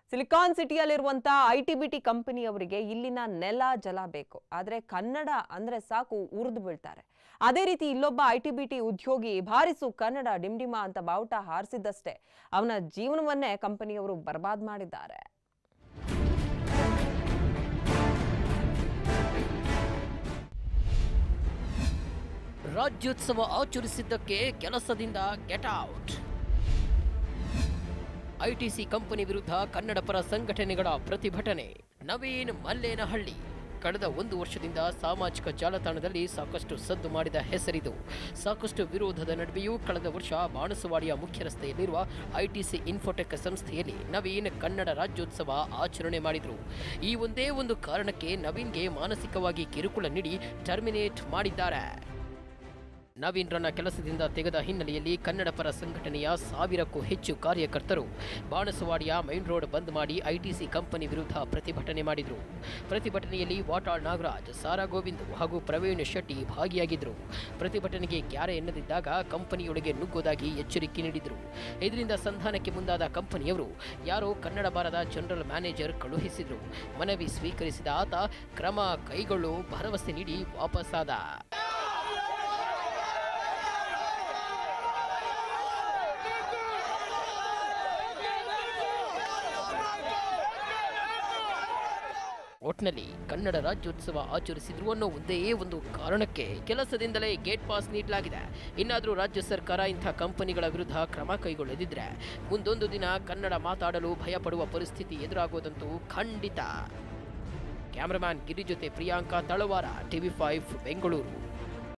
silicon ಸಿಟಿಯಲ್ಲಿರುವಂತ I T B T ಕಂಪನಿಯವರಿಗೆ ಇಲ್ಲಿನ ನೆಲ ಜಲ ಬೇಕು ಆದ್ರೆ ಕನ್ನಡ ಅಂದ್ರೆ ಸಾಕು ಉರಿದು ಬೀಳ್ತಾರೆ ಅದೇ ರೀತಿ ಇಲ್ಲೊಬ್ಬ ಐ ಟಿ ಬಿ ಟಿ ಉದ್ಯೋಗಿ ಭಾರಿಸು ಕನ್ನಡ ಡಿಮ್ಡಿಮ ಅಂತ ಬಾವುಟ ಹಾರಿಸಿದ್ದಷ್ಟೇ ಅವನ ಜೀವನವನ್ನೇ ಕಂಪನಿಯವರು ಬರ್ಬಾದ್ ಮಾಡಿದ್ದಾರೆ ರಾಜ್ಯೋತ್ಸವ ಆಚರಿಸಿದ್ದಕ್ಕೆ ಕೆಲಸದಿಂದ ಗೆಟ್ ಔಟ್ ಐಟಿಸಿ ಕಂಪನಿ ವಿರುದ್ಧ ಕನ್ನಡ ಪರ ಸಂಘಟನೆಗಳ ಪ್ರತಿಭಟನೆ ನವೀನ್ ಮಲ್ಲೇನಹಳ್ಳಿ ಕಳೆದ ಒಂದು ವರ್ಷದಿಂದ ಸಾಮಾಜಿಕ ಜಾಲತಾಣದಲ್ಲಿ ಸಾಕಷ್ಟು ಸದ್ದು ಮಾಡಿದ ಹೆಸರಿದು ಸಾಕಷ್ಟು ವಿರೋಧದ ನಡುವೆಯೂ ಕಳೆದ ವರ್ಷ ಬಾಣಸವಾಡಿಯ ಮುಖ್ಯ ರಸ್ತೆಯಲ್ಲಿರುವ ಐಟಿಸಿ ಇನ್ಫೋಟೆಕ್ ಸಂಸ್ಥೆಯಲ್ಲಿ ನವೀನ್ ಕನ್ನಡ ರಾಜ್ಯೋತ್ಸವ ಆಚರಣೆ ಮಾಡಿದರು ಈ ಒಂದೇ ಒಂದು ಕಾರಣಕ್ಕೆ ನವೀನ್ಗೆ ಮಾನಸಿಕವಾಗಿ ಕಿರುಕುಳ ನೀಡಿ ಟರ್ಮಿನೇಟ್ ಮಾಡಿದ್ದಾರೆ ನವೀನ್ರನ್ನ ಕೆಲಸದಿಂದ ತೆಗೆದ ಹಿನ್ನೆಲೆಯಲ್ಲಿ ಕನ್ನಡ ಪರ ಸಂಘಟನೆಯ ಸಾವಿರಕ್ಕೂ ಹೆಚ್ಚು ಕಾರ್ಯಕರ್ತರು ಬಾಣಸವಾಡಿಯ ಮೈನ್ ರೋಡ್ ಬಂದ್ ಮಾಡಿ ಐಟಿಸಿ ಕಂಪನಿ ವಿರುದ್ಧ ಪ್ರತಿಭಟನೆ ಮಾಡಿದರು ಪ್ರತಿಭಟನೆಯಲ್ಲಿ ವಾಟಾಳ್ ನಾಗರಾಜ್ ಸಾರಾ ಗೋವಿಂದ್ ಹಾಗೂ ಪ್ರವೀಣ್ ಶೆಟ್ಟಿ ಭಾಗಿಯಾಗಿದ್ದರು ಪ್ರತಿಭಟನೆಗೆ ಕ್ಯಾರೆ ಎನ್ನದಿದ್ದಾಗ ಕಂಪನಿಯೊಳಗೆ ನುಗ್ಗೋದಾಗಿ ಎಚ್ಚರಿಕೆ ನೀಡಿದರು ಇದರಿಂದ ಸಂಧಾನಕ್ಕೆ ಮುಂದಾದ ಕಂಪನಿಯವರು ಯಾರೋ ಕನ್ನಡ ಬಾರದ ಜನರಲ್ ಮ್ಯಾನೇಜರ್ ಕಳುಹಿಸಿದರು ಮನವಿ ಸ್ವೀಕರಿಸಿದ ಆತ ಕ್ರಮ ಕೈಗೊಳ್ಳು ಭರವಸೆ ನೀಡಿ ವಾಪಸ್ಸಾದ ಒಟ್ನಲ್ಲಿ ಕನ್ನಡ ರಾಜ್ಯೋತ್ಸವ ಆಚರಿಸಿದ್ರು ಅನ್ನೋ ಒಂದೇ ಒಂದು ಕಾರಣಕ್ಕೆ ಕೆಲಸದಿಂದಲೇ ಗೇಟ್ ಪಾಸ್ ನೀಡಲಾಗಿದೆ ಇನ್ನಾದರೂ ರಾಜ್ಯ ಸರ್ಕಾರ ಇಂಥ ಕಂಪನಿಗಳ ವಿರುದ್ಧ ಕ್ರಮ ಕೈಗೊಳ್ಳದಿದ್ರೆ ಮುಂದೊಂದು ದಿನ ಕನ್ನಡ ಮಾತಾಡಲು ಭಯಪಡುವ ಪರಿಸ್ಥಿತಿ ಎದುರಾಗೋದಂತೂ ಖಂಡಿತ ಕ್ಯಾಮರಾಮ್ಯಾನ್ ಗಿರಿ ಜೊತೆ ಪ್ರಿಯಾಂಕಾ ತಳವಾರ ಟಿವಿ ಫೈವ್ ಬೆಂಗಳೂರು